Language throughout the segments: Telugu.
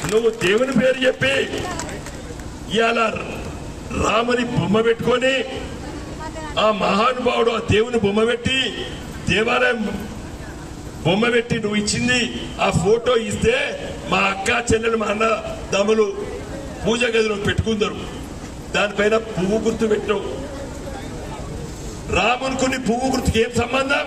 నువ్వు దేవుని పేరు చెప్పి ఇవాళ రాముని బొమ్మ పెట్టుకొని ఆ మహానుభావుడు ఆ దేవుని బొమ్మ పెట్టి దేవాలయం బొమ్మ పెట్టి నువ్వు ఇచ్చింది ఆ ఫోటో ఇస్తే మా అక్క చెల్లెలు మా అన్న దమ్ములు పూజ గదిలో పెట్టుకుందరు దానిపైన పువ్వు గుర్తు పెట్టావు రామునికి నీ పువ్వు గుర్తుకి ఏం సంబంధం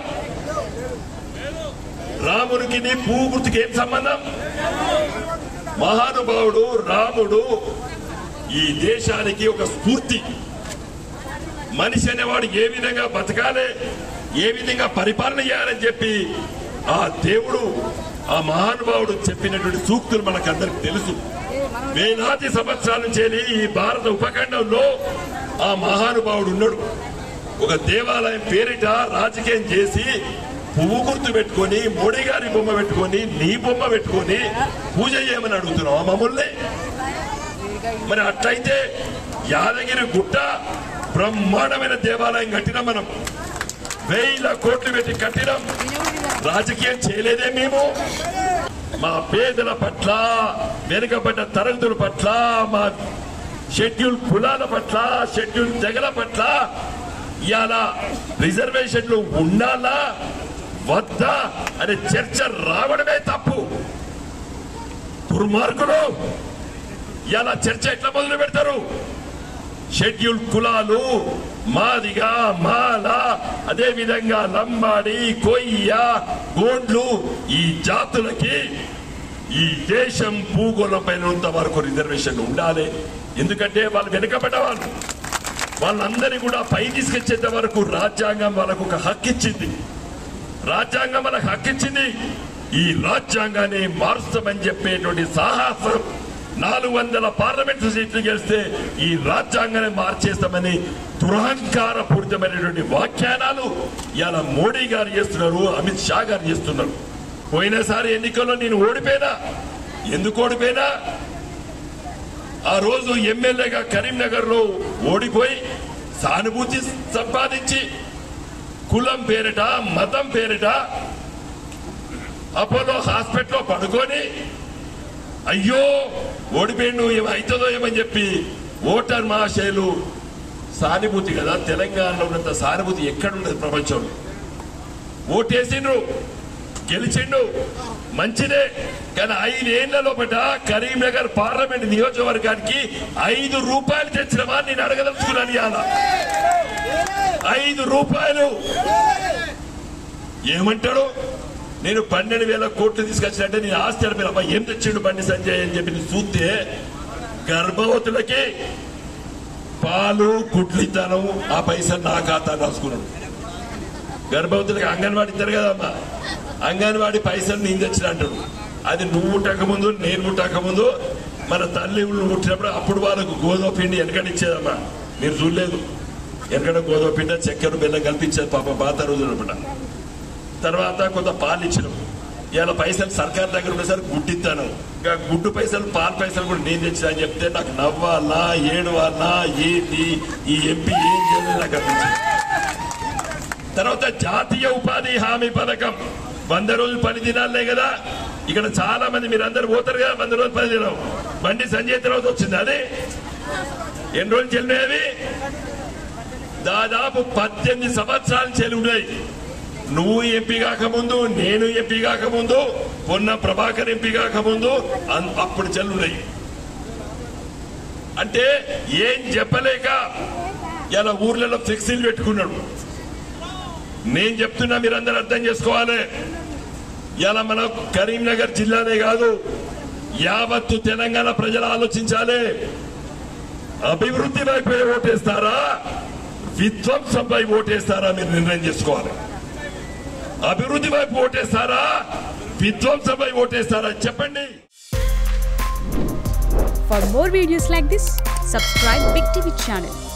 రామునికి నీ పువ్వు గుర్తుకి ఏం సంబంధం మహానుభావుడు రాముడు ఈ దేశానికి ఒక స్ఫూర్తి మనిషి అనేవాడు ఏ విధంగా బతకాలి ఏ విధంగా పరిపాలన చేయాలని చెప్పి ఆ దేవుడు ఆ మహానుభావుడు చెప్పినటువంటి సూక్తులు మనకందరికి తెలుసు వేలాది సంవత్సరాల నుంచి ఈ భారత ఉపఖండంలో ఆ మహానుభావుడు ఉన్నాడు ఒక దేవాలయం పేరిట రాజకీయం చేసి పువ్వు గుర్తు పెట్టుకొని మోడీ గారి బొమ్మ పెట్టుకొని నీ బొమ్మ పెట్టుకొని పూజ చేయమని అడుగుతున్నావు మమ్మల్ని మరి అట్లయితే యాదగిరి గుట్ట బ్రహ్మాండమైన దేవాలయం కట్టినాం మనం వేల కోట్లు పెట్టి కట్టినాం రాజకీయం చేయలేదే మేము మా పేదల పట్ల వెనుకబడ్డ తరగతుల పట్ల మా షెడ్యూల్ కులాల పట్ల షెడ్యూల్ తెగల పట్ల ఇవాళ రిజర్వేషన్లు ఉండాలా వద్దా అనే చర్చ రావడమే తప్పు దుర్మార్గులు ఇలా చర్చ ఎట్లా మొదలు పెడతారు షెడ్యూల్ కులాలు మాదిగా మాల అదే విధంగా లంబాడి కొయ్య గోండ్లు ఈ జాతులకి ఈ దేశం భూగోళం పైన ఉన్నంత వరకు రిజర్వేషన్ ఉండాలి ఎందుకంటే వాళ్ళు వెనుకబడ్డ వాళ్ళు వాళ్ళందరినీ కూడా పై తీసుకొచ్చేంత వరకు రాజ్యాంగం వాళ్ళకు ఒక హక్కు ఇచ్చింది రాజ్యాంగం మనకు హక్కిచ్చింది ఈ రాజ్యాంగాన్ని మారుస్తామని చెప్పేటువంటి సాహసం నాలుగు వందల పార్లమెంట్ సీట్లు గెలిస్తే ఈ రాజ్యాంగాన్ని మార్చేస్తామని దురహంకారపూరితమైనటువంటి వ్యాఖ్యానాలు ఇలా మోడీ గారు చేస్తున్నారు అమిత్ షా గారు చేస్తున్నారు పోయినసారి ఎన్నికల్లో నేను ఓడిపోయినా ఎందుకు ఓడిపోయినా ఆ రోజు ఎమ్మెల్యేగా కరీంనగర్ లో ఓడిపోయి సానుభూతి సంపాదించి కులం పేరిట మతం పేరిట అపోలో హాస్పిటల్లో పడుకొని అయ్యో ఓడిపోయిండు ఏమవుతుందో ఏమని చెప్పి ఓటర్ మహాశయులు సానుభూతి కదా తెలంగాణలో ఉన్నంత సానుభూతి ఎక్కడున్నది ప్రపంచంలో ఓటేసిండ్రు గెలిచిండు మంచిదే కానీ ఐదేళ్ల లోపల కరీంనగర్ పార్లమెంట్ నియోజకవర్గానికి ఐదు రూపాయలు తెచ్చినవా నేను అడగదలుచుకున్నాను ఇవాళ ఐదు రూపాయలు ఏమంటాడు నేను పన్నెండు వేల కోట్లు తీసుకొచ్చినట్టే నేను ఆస్తి అనిపోయిన అబ్బా ఏం తెచ్చిండు బండి సంజయ్ అని చెప్పి నేను చూస్తే గర్భవతులకి పాలు గుడ్లు ఇస్తాను ఆ పైసలు నా ఖాతా రాసుకున్నాడు గర్భవతులకి అంగన్వాడి ఇస్తారు కదమ్మా అంగన్వాడి పైసలు నేను తెచ్చిన అంటాడు అది నువ్వు పుట్టక ముందు నేను పుట్టక ముందు మన తల్లి పుట్టినప్పుడు అప్పుడు వాళ్ళకు గోధుమ పిండి వెనకడ ఇచ్చేదమ్మా మీరు చూడలేదు వెనకడ గోధుమ పిండి చక్కెర బెల్లం కల్పించేది పాప పాత రోజులపట తర్వాత కొంత పాలు ఇచ్చినాం ఇవాళ పైసలు సర్కార్ దగ్గర ఉండేసరికి గుడ్డిస్తాను ఇంకా గుడ్డు పైసలు పాల పైసలు కూడా నేను తెచ్చా అని చెప్తే నాకు నవ్వాలా ఏడవాలా ఏంటి ఈ ఎంపీ ఏం చేయలేదు నాకు అనిపించింది తర్వాత జాతీయ ఉపాధి హామీ పథకం వంద రోజులు పని దినాలే కదా ఇక్కడ చాలా మంది మీరు అందరు పోతారు కదా వంద రోజులు పని దినం బండి సంజయ్ తర్వాత వచ్చింది అదే ఎన్ని రోజులు చెల్లినవి దాదాపు పద్దెనిమిది సంవత్సరాలు చెల్లి ఉన్నాయి నువ్వు ఎంపీ కాకముందు నేను ఎంపీ కాకముందు పొన్న ప్రభాకర్ ఎంపీ కాకముందు అన్- అప్పుడు చెల్లున్నాయి అంటే ఏం చెప్పలేక ఇలా ఊర్లలో ఫ్లెక్సీలు పెట్టుకున్నాడు నేను చెప్తున్నా మీరందరూ అర్థం చేసుకోవాలి ఇలా మన కరీంనగర్ జిల్లానే కాదు యావత్తు తెలంగాణ ప్రజలు ఆలోచించాలి అభివృద్ధి వైపు ఓటేస్తారా విధ్వంసంపై ఓటేస్తారా మీరు నిర్ణయం చేసుకోవాలి అభివృద్ధి వైపు ఓటేస్తారా విధ్వంసంపై ఓటేస్తారా చెప్పండి For more videos like this, subscribe Big TV channel